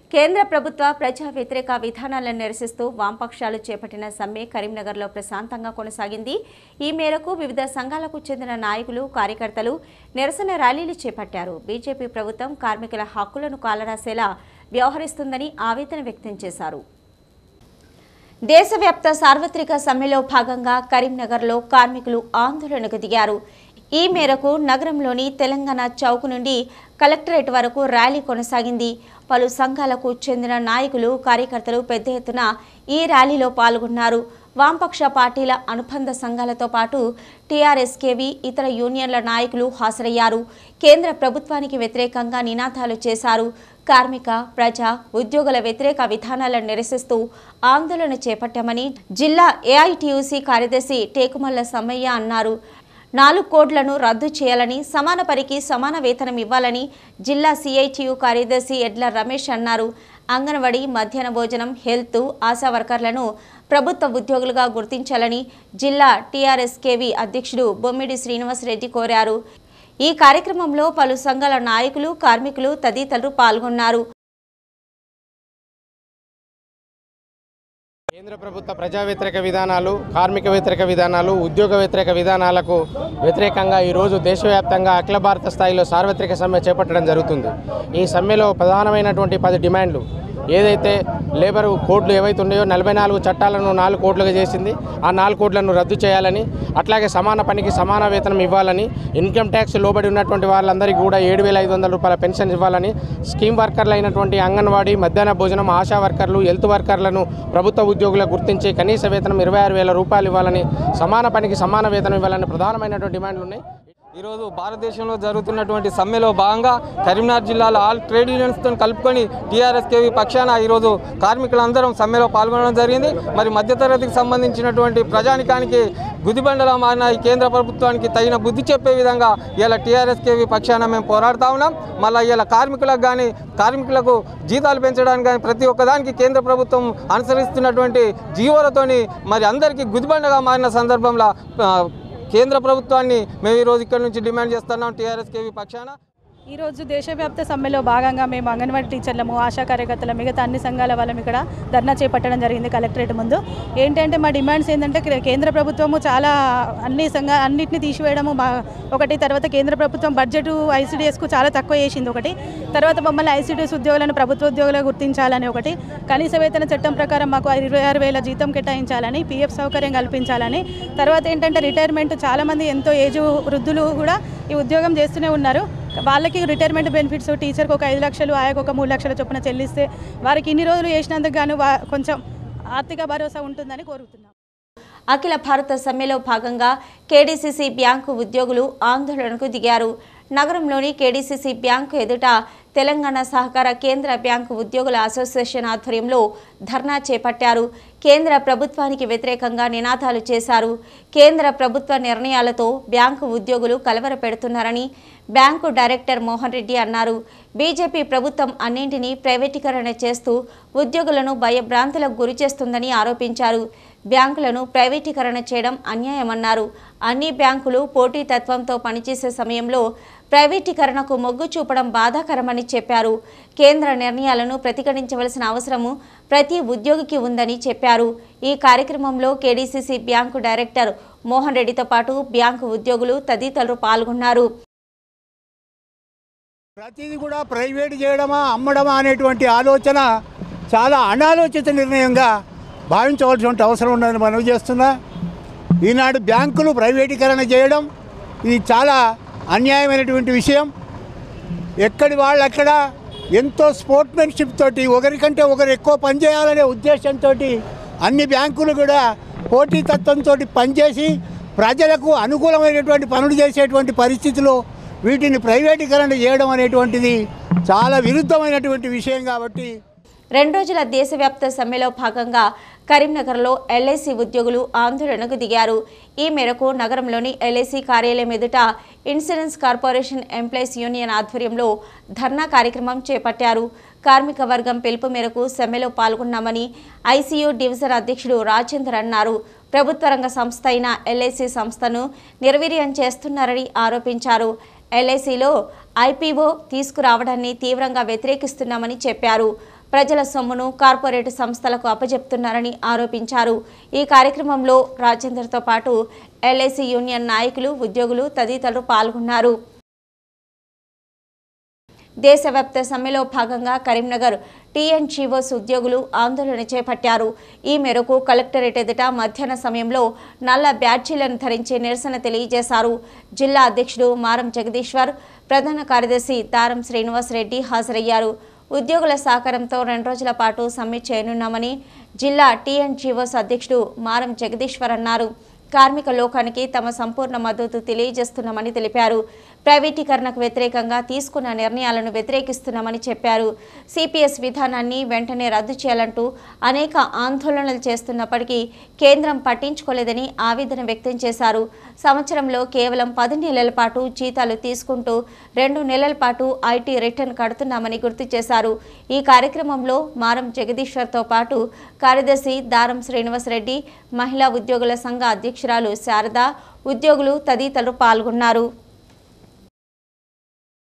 కేంద్ర ప్రభుత్వ ప్రజా వ్యతిరేక విధానాలను నిరసిస్తూ వామపక్షాలు చేపట్టిన సమ్మె కరీంనగర్లో ప్రశాంతంగా కొనసాగింది ఈ మేరకు వివిధ సంఘాలకు చెందిన నాయకులు కార్యకర్తలు నిరసన ర్యాలీలు చేపట్టారు బీజేపీ ప్రభుత్వం కార్మికుల హక్కులను కాలరాసేలా వ్యవహరిస్తుందని ఆవేదన వ్యక్తం చేశారు దేశవ్యాప్త సార్వత్రిక సమ్మెలో భాగంగా కరీంనగర్లో కార్మికులు ఆందోళనకు దిగారు ఈ మేరకు నగరంలోని తెలంగాణ చౌక్ నుండి కలెక్టరేట్ వరకు ర్యాలీ కొనసాగింది పలు సంఘాలకు చెందిన నాయకులు కార్యకర్తలు పెద్ద ఎత్తున ఈ ర్యాలీలో పాల్గొన్నారు వామపక్ష పార్టీల అనుబంధ సంఘాలతో పాటు టీఆర్ఎస్కేవి ఇతర యూనియన్ల నాయకులు హాజరయ్యారు కేంద్ర ప్రభుత్వానికి వ్యతిరేకంగా నినాదాలు చేశారు కార్మిక ప్రజా ఉద్యోగుల వ్యతిరేక విధానాలను నిరసిస్తూ ఆందోళన చేపట్టామని జిల్లా ఏఐటియుసి కార్యదర్శి టేకుమల్ల సమ్మయ్య అన్నారు నాలుగు కోడ్లను రద్దు చేయాలని సమాన పనికి సమాన వేతనం ఇవ్వాలని జిల్లా సిఐటియు కార్యదర్శి ఎడ్ల రమేష్ అన్నారు అంగన్వాడీ మధ్యాహ్న భోజనం హెల్త్ ఆశా వర్కర్లను ప్రభుత్వ ఉద్యోగులుగా గుర్తించాలని జిల్లా టీఆర్ఎస్కేవి అధ్యక్షుడు బొమ్మిడి శ్రీనివాసరెడ్డి కోరారు ఈ కార్యక్రమంలో పలు సంఘాల నాయకులు కార్మికులు తదితరులు పాల్గొన్నారు కేంద్ర ప్రభుత్వ ప్రజా వ్యతిరేక విధానాలు కార్మిక వ్యతిరేక విధానాలు ఉద్యోగ వ్యతిరేక విధానాలకు వ్యతిరేకంగా ఈరోజు దేశవ్యాప్తంగా అఖిల భారత స్థాయిలో సార్వత్రిక సమ్మె చేపట్టడం జరుగుతుంది ఈ సమ్మెలో ప్రధానమైనటువంటి పది డిమాండ్లు ఏదైతే లేబర్ కోడ్లు ఏవైతే ఉన్నాయో నలభై నాలుగు చట్టాలను నాలుగు కోట్లుగా చేసింది ఆ నాలుగు కోట్లను రద్దు చేయాలని అట్లాగే సమాన పనికి సమాన వేతనం ఇవ్వాలని ఇన్కమ్ ట్యాక్స్ లోబడి ఉన్నటువంటి వాళ్ళందరికీ కూడా ఏడు వేల ఐదు వందల రూపాయల పెన్షన్ ఇవ్వాలని స్కీమ్ వర్కర్లు అయినటువంటి అంగన్వాడీ మధ్యాహ్న భోజనం ఆశా వర్కర్లు హెల్త్ వర్కర్లను ప్రభుత్వ ఉద్యోగులకు గుర్తించి కనీస వేతనం ఇరవై ఆరు వేల రూపాయలు ఇవ్వాలని సమాన పనికి సమాన వేతనం ఇవ్వాలని ప్రధానమైనటువంటి డిమాండ్లు ఉన్నాయి ఈరోజు భారతదేశంలో జరుగుతున్నటువంటి సమ్మెలో భాగంగా కరీంనగర్ జిల్లాలో ఆల్ ట్రేడ్ యూనియన్స్తో కలుపుకొని టీఆర్ఎస్కేవి పక్షాన ఈరోజు కార్మికులందరం సమ్మెలో పాల్గొనడం జరిగింది మరి మధ్యతరగతికి సంబంధించినటువంటి ప్రజానికానికి గుదిబండలా మారిన ఈ కేంద్ర ప్రభుత్వానికి తగిన బుద్ధి చెప్పే విధంగా ఇలా టీఆర్ఎస్కేవి పక్షాన మేము పోరాడుతా ఉన్నాం మళ్ళీ ఇలా కార్మికులకు కానీ కార్మికులకు జీతాలు పెంచడానికి కానీ ప్రతి ఒక్కదానికి కేంద్ర ప్రభుత్వం అనుసరిస్తున్నటువంటి జీవోలతోని మరి అందరికీ గుదిబండగా మారిన సందర్భంలో ఆ, కేంద్ర ప్రభుత్వాన్ని మేము ఈరోజు ఇక్కడ నుంచి డిమాండ్ చేస్తున్నాం టీఆర్ఎస్కేవి పక్షాన ఈరోజు దేశవ్యాప్త సమ్మెలో భాగంగా మేము అంగన్వాడీ టీచర్లము ఆశా కార్యకర్తల మిగతా అన్ని సంఘాల వాళ్ళం ఇక్కడ ధర్నా చేపట్టడం జరిగింది కలెక్టరేట్ ముందు ఏంటంటే మా డిమాండ్స్ ఏంటంటే కే- కేంద్ర ప్రభుత్వము చాలా అన్ని సంఘ అన్నిటిని తీసివేయడము మా ఒకటి తర్వాత కేంద్ర ప్రభుత్వం బడ్జెట్ ఐసీడీఎస్కు చాలా తక్కువ చేసింది ఒకటి తర్వాత మమ్మల్ని ఐసీడీఎస్ ఉద్యోగులను ప్రభుత్వ ఉద్యోగులుగా గుర్తించాలని ఒకటి కనీస వేతన చట్టం ప్రకారం మాకు ఇరవై ఆరు వేల జీతం కేటాయించాలని పీఎఫ్ సౌకర్యం కల్పించాలని తర్వాత ఏంటంటే రిటైర్మెంట్ చాలామంది ఎంతో ఏజ్ వృద్ధులు కూడా ఈ ఉద్యోగం చేస్తూనే ఉన్నారు వాళ్ళకి రిటైర్మెంట్ బెనిఫిట్స్ టీచర్కి ఒక ఐదు లక్షలు ఆయకు ఒక మూడు లక్షల చొప్పున చెల్లిస్తే వారికి ఇన్ని రోజులు చేసినందుకు గాను వా- కొంచెం ఆర్థిక భరోసా ఉంటుందని కోరుతున్నాం అఖిల భారత సమ్మెలో భాగంగా కేడీసీసీ బ్యాంకు ఉద్యోగులు ఆందోళనకు దిగారు నగరంలోని కేడీసీసీ బ్యాంకు ఎదుట తెలంగాణ సహకార కేంద్ర బ్యాంకు ఉద్యోగుల అసోసియేషన్ ఆధ్వర్యంలో ధర్నా చేపట్టారు కేంద్ర ప్రభుత్వానికి వ్యతిరేకంగా నినాదాలు చేశారు కేంద్ర ప్రభుత్వ నిర్ణయాలతో బ్యాంకు ఉద్యోగులు కలవర పెడుతున్నారని బ్యాంకు డైరెక్టర్ మోహన్ రెడ్డి అన్నారు బీజేపీ ప్రభుత్వం అన్నింటినీ ప్రైవేటీకరణ చేస్తూ ఉద్యోగులను భయభ్రాంతులకు గురి చేస్తుందని ఆరోపించారు బ్యాంకులను ప్రైవేటీకరణ చేయడం అన్యాయమన్నారు అన్ని బ్యాంకులు పోటీతత్వంతో పనిచేసే సమయంలో ప్రైవేటీకరణకు మొగ్గు చూపడం బాధాకరమని చెప్పారు కేంద్ర నిర్ణయాలను ప్రతిఘటించవలసిన అవసరము ప్రతి ఉద్యోగికి ఉందని చెప్పారు ఈ కార్యక్రమంలో కేడీసీసీ బ్యాంకు డైరెక్టర్ మోహన్ రెడ్డితో పాటు బ్యాంకు ఉద్యోగులు తదితరులు పాల్గొన్నారు ప్రతిదీ కూడా ప్రైవేట్ చేయడమా అమ్మడమా అనేటువంటి ఆలోచన చాలా అనాలోచిత నిర్ణయంగా భావించవలసిన అవసరం ఉందని మనవి చేస్తున్నా ఈనాడు బ్యాంకులు ప్రైవేటీకరణ చేయడం ఇది చాలా అన్యాయమైనటువంటి విషయం ఎక్కడి వాళ్ళు అక్కడ ఎంతో స్పోర్ట్మెన్షిప్ తోటి ఒకరికంటే ఒకరు ఎక్కువ పనిచేయాలనే ఉద్దేశంతో అన్ని బ్యాంకులు కూడా పోటీతత్వంతో పనిచేసి ప్రజలకు అనుకూలమైనటువంటి పనులు చేసేటువంటి పరిస్థితిలో వీటిని ప్రైవేటీకరణ చేయడం అనేటువంటిది చాలా విరుద్ధమైనటువంటి విషయం కాబట్టి రెండు రోజుల దేశవ్యాప్త సమ్మెలో భాగంగా కరీంనగర్లో ఎల్ఐసి ఉద్యోగులు ఆందోళనకు దిగారు ఈ మేరకు నగరంలోని ఎల్ఐసి కార్యాలయం ఎదుట ఇన్సూరెన్స్ కార్పొరేషన్ ఎంప్లాయీస్ యూనియన్ ఆధ్వర్యంలో ధర్నా కార్యక్రమం చేపట్టారు కార్మిక వర్గం పిలుపు మేరకు సమ్మెలో పాల్గొన్నామని ఐసీయూ డివిజన్ అధ్యక్షుడు రాజేందర్ అన్నారు ప్రభుత్వ రంగ సంస్థ అయిన ఎల్ఐసి సంస్థను నిర్వీర్యం చేస్తున్నారని ఆరోపించారు ఎల్ఐసిలో ఐపీఓ తీసుకురావడాన్ని తీవ్రంగా వ్యతిరేకిస్తున్నామని చెప్పారు ప్రజల సొమ్మును కార్పొరేట్ సంస్థలకు అప్పజెప్తున్నారని ఆరోపించారు ఈ కార్యక్రమంలో రాజేందర్తో పాటు ఎల్ఐసి యూనియన్ నాయకులు ఉద్యోగులు తదితరులు పాల్గొన్నారు దేశవ్యాప్త సమ్మెలో భాగంగా కరీంనగర్ టీఎన్జీఓస్ ఉద్యోగులు ఆందోళన చేపట్టారు ఈ మేరకు కలెక్టరేట్ ఎదుట మధ్యాహ్న సమయంలో నల్ల బ్యాడ్జీలను ధరించి నిరసన తెలియజేశారు జిల్లా అధ్యక్షుడు మారం జగదీశ్వర్ ప్రధాన కార్యదర్శి తారం శ్రీనివాస్ రెడ్డి హాజరయ్యారు ఉద్యోగుల సహకారంతో రెండు రోజుల పాటు సమ్మె చేయనున్నామని జిల్లా టీఎన్జీఓస్ అధ్యక్షుడు మారం జగదీశ్వర్ అన్నారు కార్మిక లోకానికి తమ సంపూర్ణ మద్దతు తెలియజేస్తున్నామని తెలిపారు ప్రైవేటీకరణకు వ్యతిరేకంగా తీసుకున్న నిర్ణయాలను వ్యతిరేకిస్తున్నామని చెప్పారు సిపిఎస్ విధానాన్ని వెంటనే రద్దు చేయాలంటూ అనేక ఆందోళనలు చేస్తున్నప్పటికీ కేంద్రం పట్టించుకోలేదని ఆవేదన వ్యక్తం చేశారు సంవత్సరంలో కేవలం పది నెలల పాటు జీతాలు తీసుకుంటూ రెండు నెలల పాటు ఐటీ రిటర్న్ కడుతున్నామని గుర్తు చేశారు ఈ కార్యక్రమంలో మారం జగదీశ్వర్తో పాటు కార్యదర్శి దారం శ్రీనివాసరెడ్డి మహిళా ఉద్యోగుల సంఘ అధ్యక్షురాలు శారద ఉద్యోగులు తదితరులు పాల్గొన్నారు